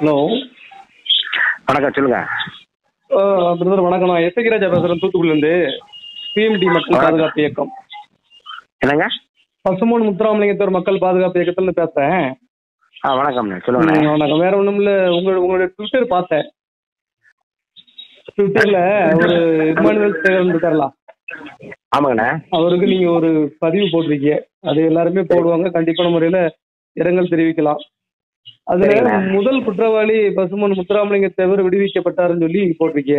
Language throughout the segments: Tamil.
ஹலோ வணக்கம் சொல்லுங்க பிரதர் வணக்கம் நான் எஸ் ராஜா பேசுறேன் தூத்துக்குடிலேருந்து பிஎம்டி மக்கள் வணக்கம். பாதுகாப்பு இயக்கம் என்னங்க பசுமோன் முத்துராமலிங்கத்தோர் மக்கள் பாதுகாப்பு இயக்கத்துல பேசுறேன் ஆ வணக்கம்ண்ணே சொல்லுங்கண்ணே ம், வணக்கம் வேற ஒண்ணும் இல்ல உங்க உங்களுடைய ட்விட்டர் பார்த்தேன் ட்விட்டர்ல ஒரு இமானுவேல் சேகரன் இருக்கார்ல ஆமாங்கண்ணே அவருக்கு நீங்க ஒரு பதிவு போட்டிருக்கீங்க அது எல்லாருமே போடுவாங்க கண்டிப்பான முறையில இரங்கல் தெரிவிக்கலாம் அதுல சரிண்ணே. முதல் குற்றவாளி பசுமன் முத்துராமலிங்க தேவர் விடுவிக்கப்பட்டாருன்னு சொல்லி போட்டிருக்கீங்க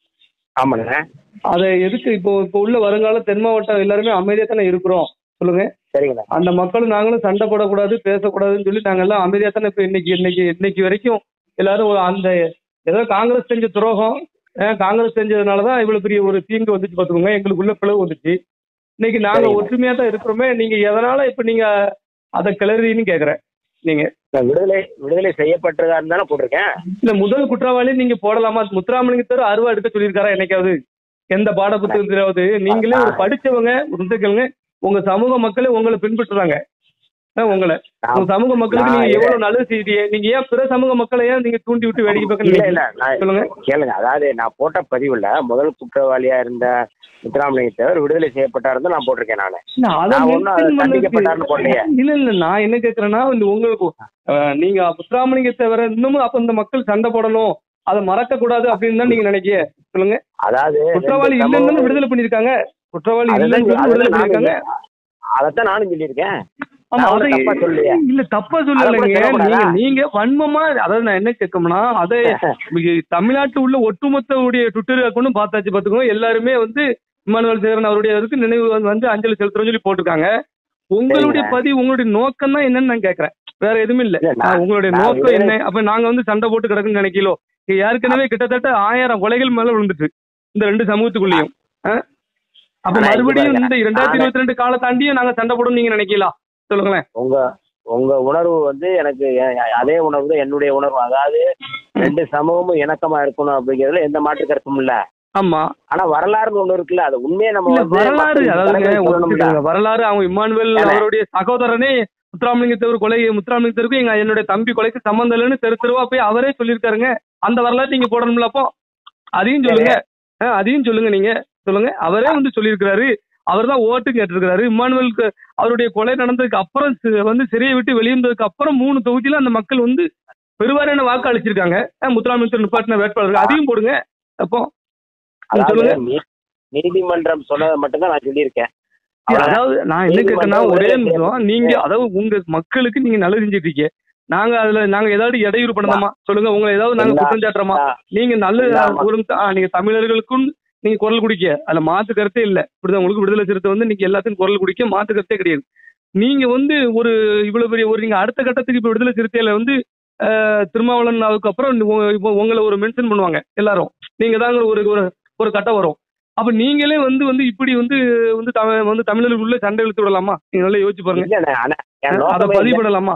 ஆமாண்ணே அதை எதுக்கு இப்போ இப்போ உள்ள வருங்கால தென் மாவட்டம் எல்லாருமே அமைதியா தானே இருக்கிறோம் சொல்லுங்க சரிங்கண்ணே அந்த மக்களும் நாங்களும் சண்டை போடக்கூடாது பேசக்கூடாதுன்னு சொல்லி நாங்க எல்லாம் அமைதியா தானே இப்போ இன்னைக்கு இன்னைக்கு இன்னைக்கு வரைக்கும் எல்லாரும் ஒரு அந்த ஏதோ காங்கிரஸ் செஞ்ச துரோகம் அஹ் காங்கிரஸ் செஞ்சதுனால தான் இவ்வளவு பெரிய ஒரு தீங்கு வந்துச்சு பார்த்துக்கோங்க எங்களுக்குள்ள பிளவு வந்துச்சு இன்னைக்கு நாங்க சரிங்க. ஒற்றுமையா தான் இருக்கிறோமே நீங்க எதனால இப்ப நீங்க அதை கிளறீன்னு கேக்குறேன் நீங்க நான் விடுதலை விடுதலை செய்யப்பட்டதான்னு தானே போட்டிருக்கேன் இல்ல முதல் குற்றவாளி நீங்க போடலாமா முத்துராமலிங்கத்தர் அருவா எடுக்க சொல்லியிருக்காரா என்னைக்காவது எந்த பாட புத்தகத்திலாவது நீங்களே ஒரு படிச்சவங்க இருந்துக்கங்க உங்க சமூக மக்களே உங்களை பின்பற்றுறாங்க அஹ் உங்களை உங்க சமூக மக்களுக்கு நீங்க நான் எவ்வளவு நல்லது செய்தியே நீங்க ஏன் பிற சமூக மக்களை ஏன் நீங்க தூண்டி விட்டு வேடிக்கை இல்ல இல்ல பார்க்க நான் சொல்லுங்க கேளுங்க அதாவது நான் போட்ட பதிவுல முதல் குற்றவாளியா இருந்த முத்துராமலிங்க தேவர் விடுதலை செய்யப்பட்டாருன்னு நான் போட்டிருக்கேன் நானு இல்ல, அதை நான் ஒண்ணும் அதை mention பண்ணதுக்கு- தண்டிக்கப்பட்டாருன்னு போடலையே. இல்ல இல்ல நான் என்ன கேக்குறேன்னா இந்த உங்களுக்கு அஹ், நீங்க முத்துராமலிங்க தவிர இன்னமும் அப்ப இந்த மக்கள் சண்டை போடணும் அதை மறக்க கூடாது அப்படின்னு தான் நீங்க நினைக்க சொல்லுங்க அதாவது குற்றவாளி ரெண்டு இல்லைன்னு சமூகம் விடுதலை பண்ணிருக்காங்க குற்றவாளி அதுதான் இல்லைன்னு சொல்லி விடுதலை அதுதான் பண்ணிருக்காங்க நானும் அதைத்தான் நானும் சொல்லியிருக்கேன் ஆமா நான் அதை ஒண்ணும் தப்பா சொல்லலையே. இல்ல தப்பா அதை கூட சொல்லலைங்க சொல்லக்கூடாதா? நீங்க நீங்க வன்மமா அதாவது நான் என்ன கேட்கணும்னா அதை இங்க தமிழ்நாட்டுல உள்ள ஒட்டுமொத்த உடைய ட்விட்டர் அக்கௌண்டும் பார்த்தாச்சு பாத்துக்கோ எல்லாருமே வந்து இமானுவல் சேகரன் அவருடைய இதுக்கு நினைவு வந்து- வந்து அஞ்சலி செலுத்துறோம் சொல்லி போட்டிருக்காங்க உங்களுடைய சரிங்க. பதிவு உங்களுடைய நோக்கம் தான் என்னன்னு நான் கேக்குறேன் வேற எதுவுமே இல்ல இல்ல, நான்- ஆ, உங்களுடைய நான் நோக்கம் விடுதலை- என்ன அப்ப நாங்க வந்து சண்டை போட்டு கிடக்குன்னு நினைக்கலோ இங்க ஏற்கனவே கிட்டத்தட்ட ஆயிரம் கொலைகள் மேல விழுந்துட்டு இந்த ரெண்டு சமூகத்துக்குள்ளேயும் ஆ? அப்ப ஆனா, இங்க மறுபடியும் பாருங்க. இந்த இரண்டாயிரத்தி நானு- இருபத்தி ரெண்டு கால தாண்டியும் நாங்க சண்டை போடணும் நீங்க நினைக்கலாம் சொல்லுங்களேன் உங்க உங்க உணர்வு வந்து எனக்கு எ- அதே உணர்வு தான் என்னுடைய உணர்வு அதாவது ரெண்டு சமூகமும் இணக்கமா இருக்கணும் அப்படிங்கிறதுல எந்த மாற்று கருத்தும் இல்ல ஆமா ஆனா வரலாறுன்னு ஒண்ணு இருக்குல்ல அது உண்மையை நம்ம இல்ல வந்து வரலாறு மக்களுக்கு அதாவதுங்க தலைமையில் சொல்லணும்ல. ஒத்துக்கங்க. வரலாறு அவங்க இம்மானுவேல் ஏன்னா- அவருடைய சகோதரனே முத்துராமலிங்கத்தவர் கொலை முத்துராமலிங்கத்தருக்கு எங்க என்னுடைய தம்பி கொலைக்கு சம்பந்தம் இல்லைன்னு தெரு தெருவா போய் அவரே சொல்லியிருக்காருங்க அந்த வரலாறு நீங்க போடணும்ல அப்போ அதையும் சொல்லுங்க ஆ, அதையும் சொல்லுங்க நீங்க சொல்லுங்க அவரே வந்து சொல்லியிருக்கிறாரு அவர் தான் ஓட்டு கேட்டிருக்கிறாரு இம்மானுவேலுக்கு அவருடைய கொலை நடந்ததுக்கு அப்புறம் சி- வந்து சிறையை விட்டு வெளியேந்ததுக்கு அப்புறம் மூணு தொகுதியில அந்த மக்கள் வந்து பெருவாரியான வாக்கு அளிச்சிருக்காங்க ஆ, முத்துராமலிங்கத்தர் நிப்பாட்டின வேட்பாளர்கள் அதையும் போடுங்க அப்போ அதாவது சொல்லுங்க நீ- நீதிமன்றம் சொன்னதை மட்டும்தான் நான் சொல்லியிருக்கேன் இல்ல, அவ்வளவுதான். அதாவது நான் என்ன நீதிமன்றம் கேட்கறேன்னா ஒரே ஒரே நிமிஷம் நீங்க அதாவது உங்க மக்களுக்கு நீங்க நல்லது செஞ்சுட்டு இருக்கீங்க நாங்க அதுல நாங்க ஏதாவது இடையூறு பண்ணலாமா சொல்லுங்க உங்களை ஏதாவது நாங்க எல்லா- குற்றம் சாட்டுறோமா எல்லா- நீங்க நல்ல எல்லா மக்- ஒரு ஆ, நீங்க தமிழர்களுக்கும் நீங்க குரல் குடிக்க அதுல மாத்து கருத்தே இல்ல இப்படிதான் உங்களுக்கு விடுதலை சிறுத்தை வந்து நீங்க எல்லாத்துக்கும் குரல் குடிக்க மாத்து கருத்தே கிடையாது நீங்க வந்து ஒரு இவ்வளவு பெரிய ஒரு நீங்க அடுத்த கட்டத்துக்கு இப்ப விடுதலை சிறுத்தையில வந்து ஆஹ், திருமாவளவன் அதுக்கு அப்புறம் உங்க- இப்போ உங்களை ஒரு மென்ஷன் பண்ணுவாங்க எல்லாரும் நீங்க தாங்க ஒரு ஒரு ஒரு கட்டம் வரும் அப்ப நீங்களே வந்து வந்து இப்படி வந்து வந்து தமிழ் வந்து தமிழர்களுக்குள்ள சண்டை இழுத்து விடலாமா நீங்க நல்லா யோசிச்சு பாருங்க இல்லண்ணே, ஆனா என் அதை நோக்கமே பதிவு இல்லை. பண்ணலாமா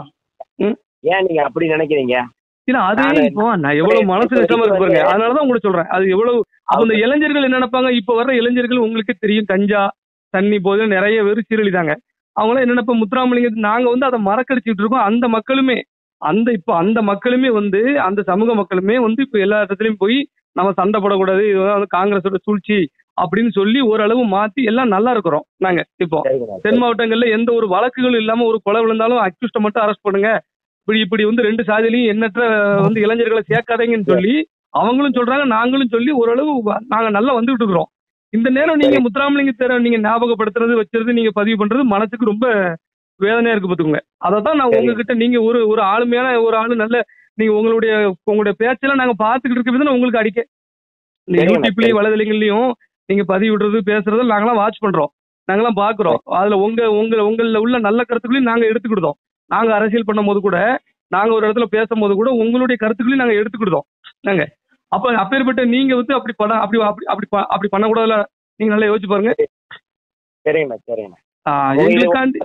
ஏன் நீங்க அப்படி நினைக்கிறீங்க இல்ல அதே நானு- இப்போ நான் எவ்வளவு மனசு கஷ்டமா இருக்கு பாருங்க அதனாலதான் உங்களுக்கு சொல்றேன் அது எவ்வளவு அப்ப இந்த இளைஞர்கள் என்ன நினைப்பாங்க இப்ப வர்ற இளைஞர்கள் உங்களுக்கே தெரியும் கஞ்சா தண்ணி போது நிறைய பேர் சீரழிதாங்க அவங்களாம் என்ன நினைப்ப முத்துராமலிங்க நாங்க வந்து அதை மறக்கடிச்சிட்டு இருக்கோம் அந்த மக்களுமே அந்த இப்ப அந்த மக்களுமே வந்து அந்த சமூக மக்களுமே வந்து இப்ப எல்லா இடத்துலயும் போய் நம்ம சண்டை போடக்கூடாது இதுதான் வந்து காங்கிரஸோட சூழ்ச்சி அப்படின்னு சொல்லி ஓரளவு மாத்தி எல்லாம் நல்லா இருக்கிறோம் நாங்க இப்போ சரிங்கண்ணே, தென் மாவட்டங்கள்ல எந்த ஒரு வழக்குகளும் இல்லாம ஒரு கொலை விழுந்தாலும் அக்யூஸ்ட மட்டும் அரெஸ்ட் பண்ணுங்க இப்படி இப்படி வந்து ரெண்டு சாதியிலையும் எண்ணற்ற வந்து இளைஞர்களை சேர்க்காதீங்கன்னு சொல்லி அவங்களும் சொல்றாங்க நாங்களும் சொல்லி ஓரளவு வ- நாங்க நல்லா வந்துகிட்டு இருக்கிறோம் இந்த நேரம் நீங்க முத்துராமலிங்க தேர நீங்க ஞாபகப்படுத்துறது வச்சிருந்து நீங்க பதிவு பண்றது மனசுக்கு ரொம்ப வேதனையா இருக்கு பாத்துக்கோங்க அதை தான் நான் சரி. உங்ககிட்ட நீங்க ஒரு ஒரு ஆளுமையான ஒரு ஆளு நல்ல நீங்க உங்களுடைய உங்களுடைய பேச்செல்லாம் நாங்க பாத்துக்கிட்டு இருக்க விதம் உங்களுக்கு அடிக்க இந்த சரிங்க, யூடியூப்லயும் வலைதளங்கள்லயும் நீங்க பதிவு விடுறது பேசுறது நாங்களாம் வாட்ச் பண்றோம் நாங்களாம் பாக்குறோம் அதுல உங்க உங்க உங்கள உள்ள நல்ல கருத்துக்களையும் நாங்க எடுத்துக்கிட்டோம் நாங்க அரசியல் பண்ணும்போது கூட நாங்க ஒரு இடத்துல பேசும்போது கூட உங்களுடைய கருத்துக்களையும் நாங்க எடுத்துக்கிட்டோம் நாங்க அப்ப அப்பேற்பட்ட நீங்க வந்து அப்படி பண்ண அப்படி அப்படி அப்படி ப- அப்படி பண்ணக்கூடாதுல நீங்க நல்லா யோசிச்சு பாருங்க சரிங்கண்ணா சரிங்கண்ணா ஆ, உங்களுக்கு- எங்களுக்காண்டி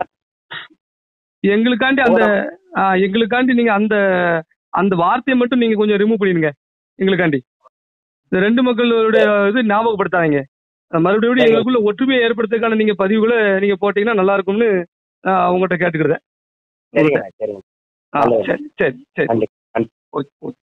எங்களுக்காண்டி அந்த ஆ, எங்களுக்காண்டி நீங்க அந்த அந்த வார்த்தையை மட்டும் நீங்க கொஞ்சம் ரிமூவ் பண்ணிடுங்க எங்களுக்காண்டி இந்த ரெண்டு மக்களுடைய இது ஞாபகப்படுத்தாதீங்க அஹ் மறுபடியும் சரி. எங்களுக்குள்ள ஒற்றுமையை ஏற்படுத்துறதுக்கான நீங்க பதிவுகளை நீங்க போட்டீங்கன்னா நல்லா இருக்கும்னு ஆஹ் உங்கள்கிட்ட கேட்டுக்கிறேன் சரிங்கண்ணா சரிங்க ஆ, நல்லது. சரி சரி சரி நன்றி நன்றி ஓகே ஓகே